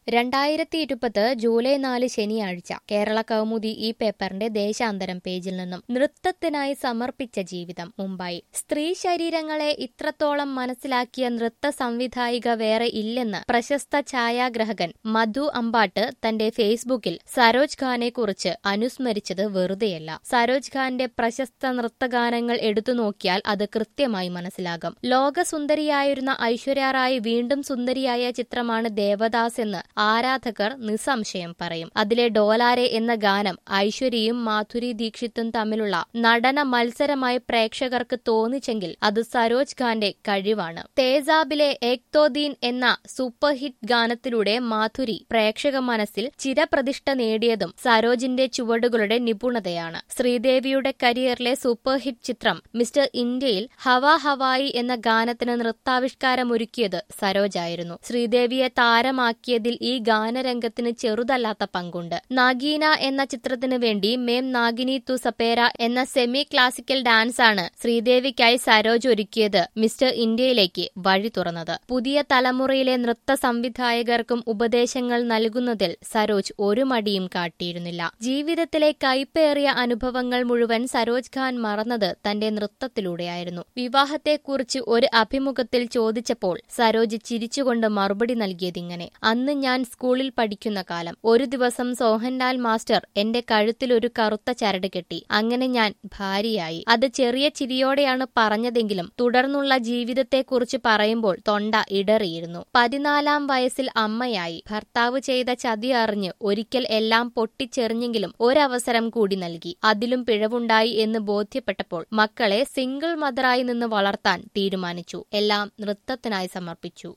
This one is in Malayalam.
രണ്ടായിരത്തി ഇരുപത് ജൂലൈ നാല് ശനിയാഴ്ച കേരള കൗമുദി ഈ പേപ്പറിന്റെ ദേശാന്തരം പേജിൽ നിന്നും നൃത്തത്തിനായി സമർപ്പിച്ച ജീവിതം മുംബൈ സ്ത്രീ ശരീരങ്ങളെ ഇത്രത്തോളം മനസ്സിലാക്കിയ നൃത്ത സംവിധായിക വേറെ ഇല്ലെന്ന് പ്രശസ്ത ഛായാഗ്രഹകൻ മധു അമ്പാട്ട് തന്റെ ഫേസ്ബുക്കിൽ സരോജ് ഖാനെ കുറിച്ച് അനുസ്മരിച്ചത് വെറുതെയല്ല സരോജ് ഖാന്റെ പ്രശസ്ത നൃത്തഗാനങ്ങൾ എടുത്തു നോക്കിയാൽ അത് കൃത്യമായി മനസ്സിലാകും ലോകസുന്ദരിയായിരുന്ന ഐശ്വര്യ റായ് വീണ്ടും സുന്ദരിയായ ചിത്രമാണ് ദേവദാസ് എന്ന് ആരാധകർ നിസ്സംശയം പറയും അതിലെ ഡോലാരെ എന്ന ഗാനം ഐശ്വര്യയും മാധുരി ദീക്ഷിത്തും തമ്മിലുള്ള നടന മത്സരമായി പ്രേക്ഷകർക്ക് തോന്നിച്ചെങ്കിൽ അത് സരോജ് ഖാന്റെ കഴിവാണ് തേജാബിലെ ഏക്തോദീൻ എന്ന സൂപ്പർ ഹിറ്റ് ഗാനത്തിലൂടെ മാധുരി പ്രേക്ഷക മനസ്സിൽ ചിരപ്രതിഷ്ഠ നേടിയതും സരോജിന്റെ ചുവടുകളുടെ നിപുണതയാണ് ശ്രീദേവിയുടെ കരിയറിലെ സൂപ്പർ ഹിറ്റ് ചിത്രം മിസ്റ്റർ ഇന്ത്യയിൽ ഹവാ ഹവായി എന്ന ഗാനത്തിന് നൃത്താവിഷ്കാരമൊരുക്കിയത് സരോജായിരുന്നു ശ്രീദേവിയെ താരമാക്കിയതിൽ ഈ ഗാനരംഗത്തിന് ചെറുതല്ലാത്ത പങ്കുണ്ട് നാഗീന എന്ന ചിത്രത്തിനു വേണ്ടി മേം നാഗിനി തു സപേര എന്ന സെമി ക്ലാസിക്കൽ ഡാൻസ് ആണ് ശ്രീദേവിക്കായി സരോജ് ഒരുക്കിയത് മിസ്റ്റർ ഇന്ത്യയിലേക്ക് വഴി തുറന്നത് പുതിയ തലമുറയിലെ നൃത്ത സംവിധായകർക്കും ഉപദേശങ്ങൾ നൽകുന്നതിൽ സരോജ് ഒരു മടിയും കാട്ടിയിരുന്നില്ല ജീവിതത്തിലെ കൈപ്പേറിയ അനുഭവങ്ങൾ മുഴുവൻ സരോജ് ഖാൻ മറന്നത് തന്റെ നൃത്തത്തിലൂടെയായിരുന്നു വിവാഹത്തെക്കുറിച്ച് ഒരു അഭിമുഖത്തിൽ ചോദിച്ചപ്പോൾ സരോജ് ചിരിച്ചുകൊണ്ട് മറുപടി നൽകിയതിങ്ങനെ അന്ന് ഞാൻ സ്കൂളിൽ പഠിക്കുന്ന കാലം ഒരു ദിവസം സോഹൻലാൽ മാസ്റ്റർ എന്റെ കഴുത്തിൽ ഒരു കറുത്ത ചരട് കെട്ടി അങ്ങനെ ഞാൻ ഭാര്യയായി അത് ചെറിയ ചിരിയോടെയാണ് പറഞ്ഞതെങ്കിലും തുടർന്നുള്ള ജീവിതത്തെക്കുറിച്ച് പറയുമ്പോൾ തൊണ്ട ഇടറിയിരുന്നു പതിനാലാം വയസ്സിൽ അമ്മയായി ഭർത്താവ് ചെയ്ത ചതി അറിഞ്ഞ് ഒരിക്കൽ എല്ലാം പൊട്ടിച്ചെറിഞ്ഞെങ്കിലും ഒരവസരം കൂടി നൽകി അതിലും പിഴവുണ്ടായി എന്ന് ബോധ്യപ്പെട്ടപ്പോൾ മക്കളെ സിംഗിൾ മദറായി നിന്ന് വളർത്താൻ തീരുമാനിച്ചു എല്ലാം നൃത്തത്തിനായി സമർപ്പിച്ചു